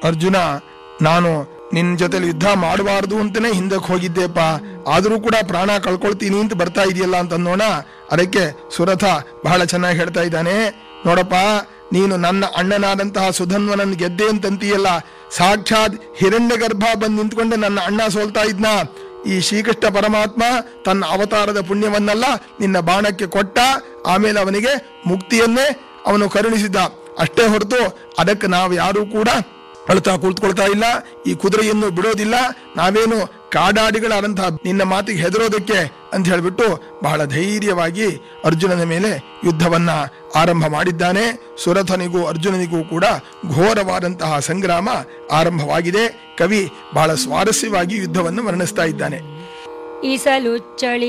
ಅರ್ಜುನ ನಾನು ನಿನ್ ಜೊತೆಲಿ ಯುದ್ಧ ಮಾಡಬಾರ್ದು ಅಂತಾನೆ ಹಿಂದಕ್ಕೆ ಹೋಗಿದ್ದೆಪ್ಪ ಆದರೂ ಕೂಡ ಪ್ರಾಣ ಕಳ್ಕೊಳ್ತೀನಿ ಅಂತ ಬರ್ತಾ ಇದೆಯಲ್ಲ ಅಂತ ಅನ್ನೋಣ ಅದಕ್ಕೆ ಸುರಥ ಬಹಳ ಚೆನ್ನಾಗಿ ಹೇಳ್ತಾ ಇದ್ದಾನೆ ನೋಡಪ್ಪ ನೀನು ನನ್ನ ಅಣ್ಣನಾದಂತಹ ಸುಧನ್ವನನ್ ಗೆದ್ದೆ ಅಂತಂತೀಯಲ್ಲ ಸಾಕ್ಷಾತ್ ಹಿರಣ್ಯ ಗರ್ಭ ಬಂದು ನಿಂತ್ಕೊಂಡೆ ನನ್ನ ಅಣ್ಣ ಸೋಲ್ತಾ ಇದ್ನ ಈ ಶ್ರೀಕೃಷ್ಣ ಪರಮಾತ್ಮ ತನ್ನ ಅವತಾರದ ಪುಣ್ಯವನ್ನೆಲ್ಲ ನಿನ್ನ ಬಾಣಕ್ಕೆ ಕೊಟ್ಟ ಆಮೇಲೆ ಅವನಿಗೆ ಮುಕ್ತಿಯನ್ನೇ ಅವನು ಕರುಣಿಸಿದ್ದ ಅಷ್ಟೇ ಹೊರತು ಅದಕ್ಕೆ ನಾವು ಯಾರೂ ಕೂಡ ಅಳ್ತಾ ಕುಳಿತುಕೊಳ್ತಾ ಇಲ್ಲ ಈ ಕುದುರೆಯನ್ನು ಬಿಡೋದಿಲ್ಲ ನಾವೇನು ಕಾಡಾಡಿಗಳಾದಂತಹ ನಿನ್ನ ಮಾತಿಗೆ ಹೆದರೋದಕ್ಕೆ ಅಂತ ಹೇಳಿಬಿಟ್ಟು ಬಹಳ ಧೈರ್ಯವಾಗಿ ಅರ್ಜುನನ ಮೇಲೆ ಯುದ್ಧವನ್ನ ಆರಂಭ ಮಾಡಿದ್ದಾನೆ ಸುರಥನಿಗೂ ಅರ್ಜುನನಿಗೂ ಕೂಡ ಘೋರವಾದಂತಹ ಸಂಗ್ರಾಮ ಆರಂಭವಾಗಿದೆ ಕವಿ ಬಹಳ ಸ್ವಾರಸ್ಯವಾಗಿ ಯುದ್ಧವನ್ನು ವರ್ಣಿಸ್ತಾ ಇದ್ದಾನೆ ಈಸಲು ಚಳಿ